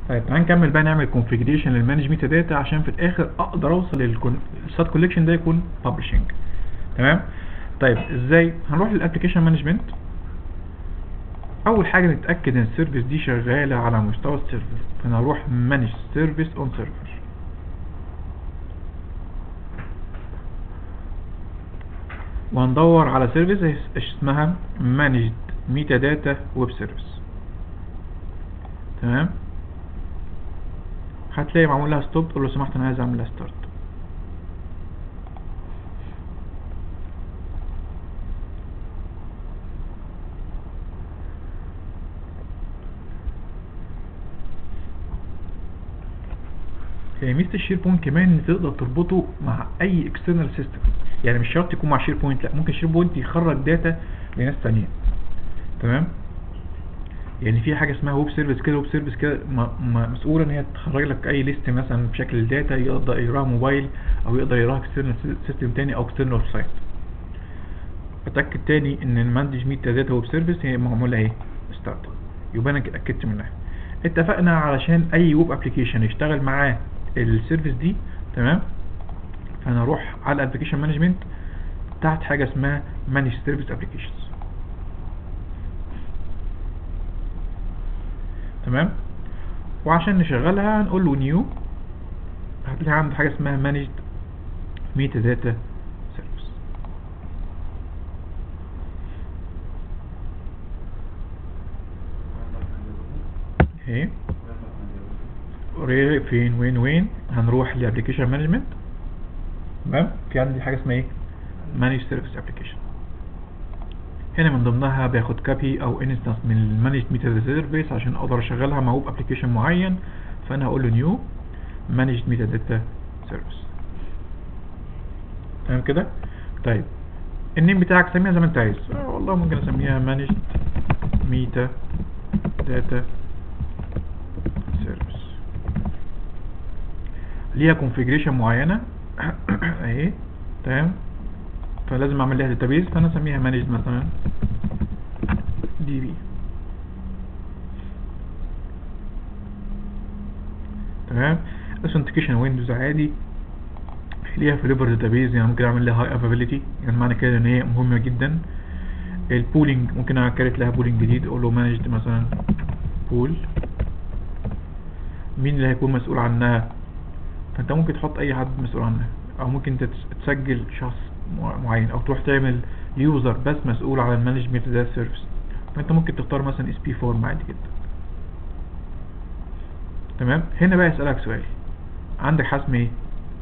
طيب تعال نكمل بقى نعمل كونفيجريشن للمانج ميتا داتا عشان في الاخر اقدر اوصل للسات كوليكشن ده يكون بابلشنج تمام طيب ازاي هنروح للابلكيشن مانجمنت اول حاجه نتاكد ان السيرفيس دي شغاله على مستوى السيرفر فانا هروح مانج سيرفيس اون سيرفر وهندور على سيرفيس اسمها مانجد ميتا داتا ويب سيرفيس تمام هتلاقي معمول لها ستوب تقول له سمحت انا عايز اعمل لها ستارت هي ميزه الشير بوينت كمان ان تقدر تربطه مع اي اكسترنال سيستم يعني مش شرط يكون مع شير بوينت لا ممكن شير بوينت يخرج داتا لناس ثانيه تمام يعني في حاجه اسمها ويب سيرفيس كده ويب سيرفيس كده مسؤوله ان هي تخرج لك اي ليست مثلا بشكل الداتا يقدر يقراها موبايل او يقدر يقراها اكسترنال سيستم تاني او اكسترنال ويب سايت اتاكد تاني ان المانج ميتا داتا ويب سيرفيس هي معموله ايه ستارت يبقى انا اتاكدت منها اتفقنا علشان اي ويب ابلكيشن يشتغل معاه السيرفيس دي تمام فانا اروح على الابلكيشن مانجمنت تحت حاجه اسمها مانج سيرفيس ابلكيشنز تمام وعشان نشغلها هنقول له نيو هتلاقي عندي حاجه اسمها مانجد ميتا داتا سيرفيس اهي اوريدي فين وين وين هنروح لابلكيشن مانجمنت تمام في عندي حاجه اسمها ايه مانج سيرفيس ابلكيشن هنا من ضمنها باخد كابي او انستنس من المانج ميتا داتا سيرفيس عشان اقدر اشغلها مع ويب ابلكيشن معين فانا هقول له نيو مانج ميتا داتا سيرفيس تمام كده طيب النيم بتاعك سميها زي ما انت عايز آه والله ممكن اسميها مانج ميتا داتا سيرفيس ليها كونفيجريشن معينه اهي تمام فلازم اعمل لها داتابيز فانا اسميها مانجد مثلا دي بي تمام الاثنتيكيشن ويندوز عادي ليها فليبر داتابيز يعني ممكن اعمل لها هاي افابيليتي يعني معنى كده ان هي مهمه جدا البولينج ممكن اكريت لها بولينج جديد اقول له مانجد مثلا بول مين اللي هيكون مسؤول عنها فانت ممكن تحط اي حد مسؤول عنها او ممكن انت تسجل شخص معين او تروح تعمل يوزر بس مسؤول على المانجمنت ده سيرفيس فانت ممكن تختار مثلا اس بي فورم عادي جدا تمام هنا بقى يسألك سؤال عندك حسم ايه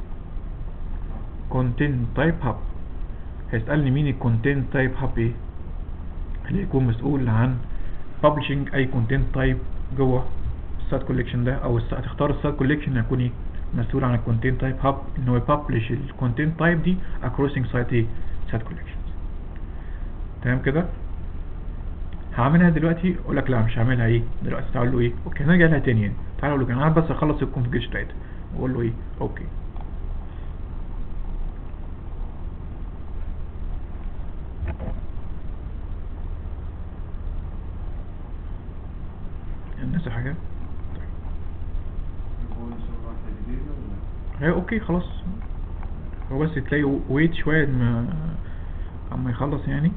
content type hub هيسألني مين الكونتنت تايب hub ايه اللي يكون مسؤول عن publishing اي content type جوه السات كوليكشن ده او هتختار السات كوليكشن هيكون ايه مسؤول عن الكونتنت تايب هاب ان هو يببلش الكونتنت تايب دي اكروسنج سايت ايه سات كوليكشنز تمام كده هعملها دلوقتي اقول لك لا مش هعملها ايه دلوقتي تعال له ايه اوكي هنرجع لها تاني يعني تعال اقول لك انا بس اخلص الكونفيجريشن بتاعتها واقول له ايه اوكي الناس حاجه هي اوكي خلاص هو بس تلاقي ويت شوية ما اما يخلص يعني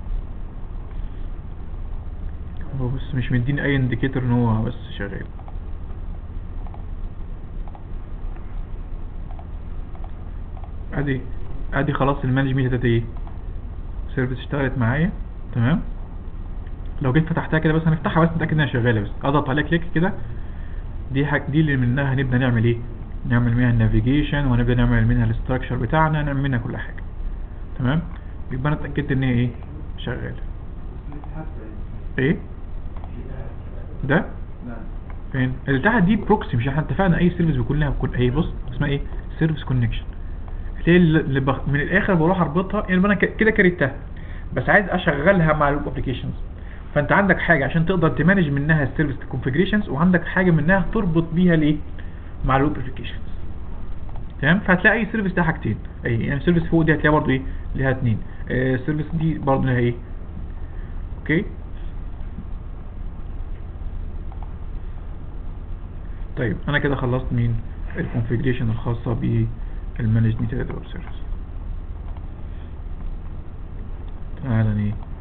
هو بس مش مديني اي انديكيتور ان هو بس شغال ادي ادي خلاص المانج ميتا داتا ايه سيرفيس اشتغلت معايا تمام لو جيت فتحتها كده بس هنفتحها بس نتاكد انها شغاله بس اضغط عليها كليك كده دي حاجه دي اللي منها هنبدا نعمل ايه نعمل منها النافيجيشن ونبدا نعمل منها الاستراكشر بتاعنا نعمل منها كل حاجه تمام يبقى انا اتاكدت ان هي ايه شغاله ايه ده فين اللي تحت دي بروكسي مش احنا اتفقنا اي سيرفيس بيكون لها بكل ايه بص اسمها ايه سيرفيس كونكشن هي اللي بخ... من الاخر بروح اربطها يعني انا كده كريتها بس عايز اشغلها مع الويب ابلكيشنز فانت عندك حاجه عشان تقدر تمانج منها السيرفيس كونفيجريشنز وعندك حاجه منها تربط بيها الايه مع الويب ابلكيشنز تمام فهتلاقي اي سيرفيس ده حاجتين اي يعني سيرفيس فوق دي هتلاقيها برضه ايه ليها اتنين السيرفيس آه دي برضه ليها ايه اوكي طيب انا كده خلصت مين الكونفيجريشن الخاصة بالمانجد ميتا داتا ويب سيرفيس تعالى ايه